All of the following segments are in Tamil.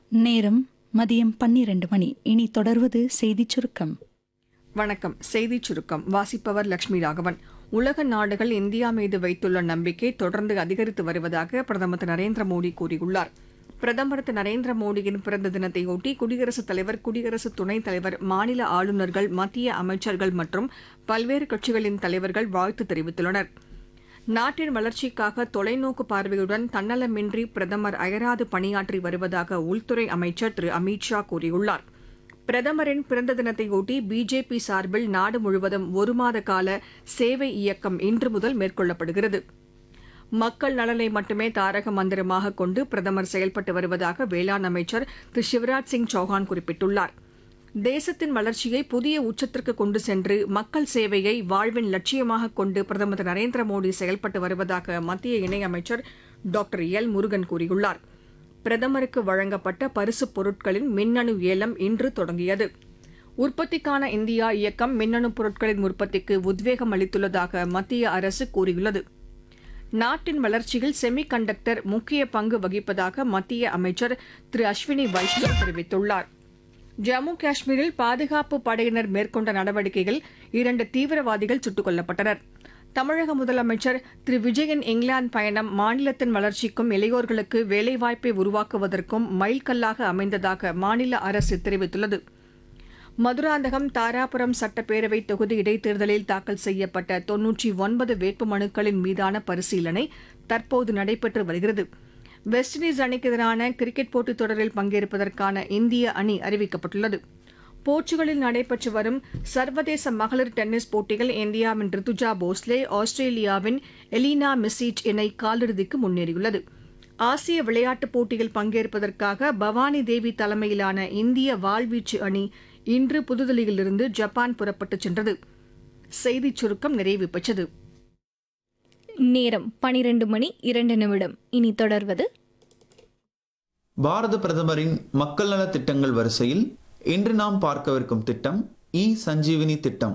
நேரம் மதியம் பன்னிரண்டு மணி இனி தொடர்வது செய்திச் சுருக்கம் வணக்கம் செய்திச் சுருக்கம் வாசிப்பவர் லட்சுமி ராகவன் உலக நாடுகள் இந்தியா மீது வைத்துள்ள நம்பிக்கை தொடர்ந்து அதிகரித்து வருவதாக பிரதமர் திரு நரேந்திர மோடி கூறியுள்ளார் பிரதமர் திரு நரேந்திர மோடியின் பிறந்த தினத்தையொட்டி குடியரசுத் தலைவர் குடியரசு துணைத் தலைவர் மாநில ஆளுநர்கள் மத்திய அமைச்சர்கள் மற்றும் பல்வேறு கட்சிகளின் தலைவர்கள் வாழ்த்து தெரிவித்துள்ளனர் நாட்டின் வளர்ச்சிக்காக தொலைநோக்கு பார்வையுடன் தன்னலமின்றி பிரதமர் அயராது பணியாற்றி வருவதாக உள்துறை அமைச்சர் திரு அமித் ஷா கூறியுள்ளார் பிரதமரின் பிறந்த தினத்தையொட்டி பிஜேபி சார்பில் நாடு முழுவதும் ஒரு மாத கால சேவை இயக்கம் இன்று முதல் மேற்கொள்ளப்படுகிறது மக்கள் நலனை மட்டுமே தாரக மந்திரமாக கொண்டு பிரதமர் செயல்பட்டு வருவதாக வேளாண் அமைச்சர் திரு சிவராஜ் சிங் சௌஹான் குறிப்பிட்டுள்ளார் தேசத்தின் வளர்ச்சியை புதிய உச்சத்திற்கு கொண்டு சென்று மக்கள் சேவையை வாழ்வின் லட்சியமாக கொண்டு பிரதமர் திரு நரேந்திர மோடி செயல்பட்டு வருவதாக மத்திய இணையமைச்சர் டாக்டர் எல் முருகன் கூறியுள்ளார் பிரதமருக்கு வழங்கப்பட்ட பரிசுப் பொருட்களின் மின்னணு ஏலம் இன்று தொடங்கியது உற்பத்திக்கான இந்தியா இயக்கம் மின்னணு பொருட்களின் உற்பத்திக்கு உத்வேகம் அளித்துள்ளதாக மத்திய அரசு கூறியுள்ளது நாட்டின் வளர்ச்சியில் செமி கண்டக்டர் முக்கிய பங்கு வகிப்பதாக மத்திய அமைச்சர் திரு அஸ்வினி வைஷ்ணவ் தெரிவித்துள்ளார் ஜம்மு காஷ்மீரில் பாதுகாப்பு படையினர் மேற்கொண்ட நடவடிக்கையில் இரண்டு தீவிரவாதிகள் சுட்டுக் கொல்லப்பட்டனர் தமிழக முதலமைச்சர் திரு விஜயன் இங்கிலாந்து பயணம் மாநிலத்தின் வளர்ச்சிக்கும் இளையோர்களுக்கு வேலைவாய்ப்பை உருவாக்குவதற்கும் மைல்கல்லாக அமைந்ததாக மாநில அரசு தெரிவித்துள்ளது மதுராந்தகம் தாராபுரம் சட்டப்பேரவை தொகுதி இடைத்தேர்தலில் தாக்கல் செய்யப்பட்ட தொன்னூற்றி ஒன்பது வேட்புமனுக்களின் மீதான பரிசீலனை தற்போது நடைபெற்று வருகிறது வெஸ்ட் இண்டீஸ் அணிக்கு எதிரான கிரிக்கெட் போட்டித் தொடரில் பங்கேற்பதற்கான இந்திய அணி அறிவிக்கப்பட்டுள்ளது போர்ச்சுகலில் நடைபெற்று வரும் சர்வதேச மகளிர் டென்னிஸ் போட்டியில் இந்தியாவின் ரித்துஜா போஸ்லே ஆஸ்திரேலியாவின் எலினா மிசிச் இணை காலிறுதிக்கு முன்னேறியுள்ளது ஆசிய விளையாட்டுப் போட்டியில் பங்கேற்பதற்காக பவானி தேவி தலைமையிலான இந்திய வாள்வீச்சு அணி இன்று புதுதில்லியிலிருந்து ஜப்பான் புறப்பட்டுச் சென்றது செய்திச் சுருக்கம் நிறைவு பெற்றது நேரம் பனிரெண்டு மணி இரண்டு நிமிடம் இனி தொடர்வது பாரத பிரதமரின் மக்கள் நல திட்டங்கள் வரிசையில் இன்று நாம் பார்க்கவிருக்கும் திட்டம் இ சஞ்சீவினி திட்டம்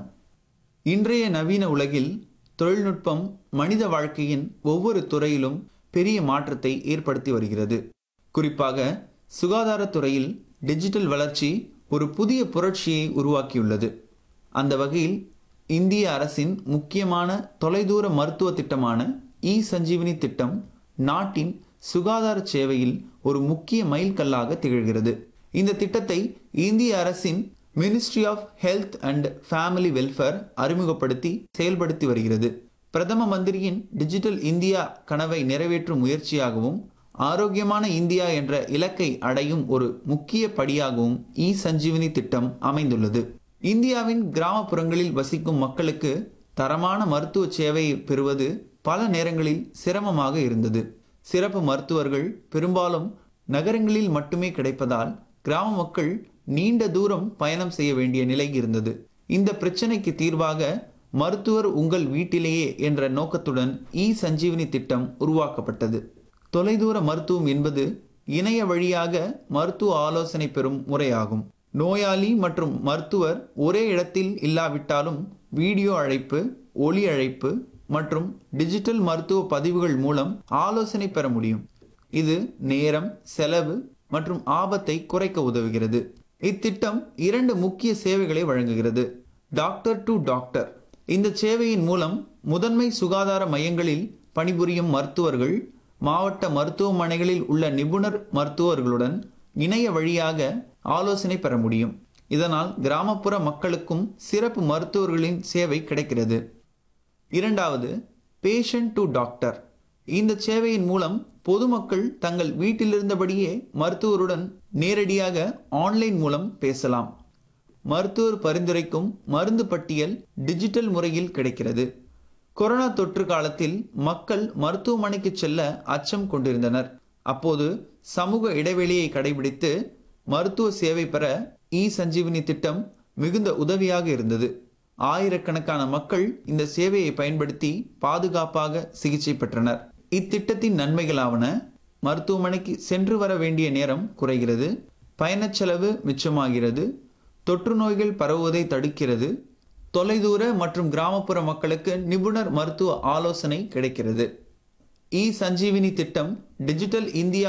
இன்றைய நவீன உலகில் தொழில்நுட்பம் மனித வாழ்க்கையின் ஒவ்வொரு துறையிலும் பெரிய மாற்றத்தை ஏற்படுத்தி வருகிறது குறிப்பாக சுகாதாரத்துறையில் டிஜிட்டல் வளர்ச்சி ஒரு புதிய புரட்சியை உருவாக்கியுள்ளது அந்த வகையில் இந்திய அரசின் முக்கியமான தொலைதூர மருத்துவ திட்டமான இ சஞ்சீவினி திட்டம் நாட்டின் சுகாதார சேவையில் ஒரு முக்கிய மைல்கல்லாக திகழ்கிறது இந்த திட்டத்தை இந்திய அரசின் ministry of health and family welfare அறிமுகப்படுத்தி செயல்படுத்தி வருகிறது பிரதம மந்திரியின் டிஜிட்டல் இந்தியா கனவை நிறைவேற்றும் முயற்சியாகவும் ஆரோக்கியமான இந்தியா என்ற இலக்கை அடையும் ஒரு முக்கிய படியாகவும் இ சஞ்சீவினி திட்டம் அமைந்துள்ளது இந்தியாவின் கிராமப்புறங்களில் வசிக்கும் மக்களுக்கு தரமான மருத்துவ சேவையை பெறுவது பல நேரங்களில் சிரமமாக இருந்தது சிறப்பு மருத்துவர்கள் பெரும்பாலும் நகரங்களில் மட்டுமே கிடைப்பதால் கிராம மக்கள் நீண்ட தூரம் பயணம் செய்ய வேண்டிய நிலை இருந்தது இந்த பிரச்சனைக்கு தீர்வாக மருத்துவர் உங்கள் வீட்டிலேயே என்ற நோக்கத்துடன் இ சஞ்சீவினி திட்டம் உருவாக்கப்பட்டது தொலைதூர மருத்துவம் என்பது இணைய வழியாக மருத்துவ ஆலோசனை பெறும் முறையாகும் நோயாளி மற்றும் மருத்துவர் ஒரே இடத்தில் இல்லாவிட்டாலும் வீடியோ அழைப்பு ஒளி அழைப்பு மற்றும் டிஜிட்டல் மருத்துவ பதிவுகள் மூலம் ஆலோசனை பெற முடியும் இது நேரம் செலவு மற்றும் ஆபத்தை குறைக்க உதவுகிறது இத்திட்டம் இரண்டு முக்கிய சேவைகளை வழங்குகிறது டாக்டர் டு டாக்டர் இந்த சேவையின் மூலம் முதன்மை சுகாதார மையங்களில் பணிபுரியும் மருத்துவர்கள் மாவட்ட மருத்துவமனைகளில் உள்ள நிபுணர் மருத்துவர்களுடன் இணைய வழியாக ஆலோசனை பெற முடியும் இதனால் கிராமப்புற மக்களுக்கும் சிறப்பு மருத்துவர்களின் சேவை கிடைக்கிறது இரண்டாவது பேஷண்ட் டு டாக்டர் இந்த சேவையின் மூலம் பொதுமக்கள் தங்கள் வீட்டிலிருந்தபடியே மருத்துவருடன் நேரடியாக ஆன்லைன் மூலம் பேசலாம் மருத்துவர் பரிந்துரைக்கும் மருந்து பட்டியல் டிஜிட்டல் முறையில் கிடைக்கிறது கொரோனா தொற்று காலத்தில் மக்கள் மருத்துவமனைக்கு செல்ல அச்சம் கொண்டிருந்தனர் அப்போது சமூக இடைவெளியை கடைபிடித்து மருத்துவ சேவை பெற இ சஞ்சீவினி திட்டம் மிகுந்த உதவியாக இருந்தது ஆயிரக்கணக்கான மக்கள் இந்த சேவையை பயன்படுத்தி பாதுகாப்பாக சிகிச்சை பெற்றனர் இத்திட்டத்தின் நன்மைகளாவன மருத்துவமனைக்கு சென்று வர வேண்டிய நேரம் குறைகிறது பயணச் செலவு மிச்சமாகிறது தொற்று நோய்கள் பரவுவதை தடுக்கிறது தொலைதூர மற்றும் கிராமப்புற மக்களுக்கு நிபுணர் மருத்துவ ஆலோசனை கிடைக்கிறது இ சஞ்சீவினி திட்டம் டிஜிட்டல் இந்தியா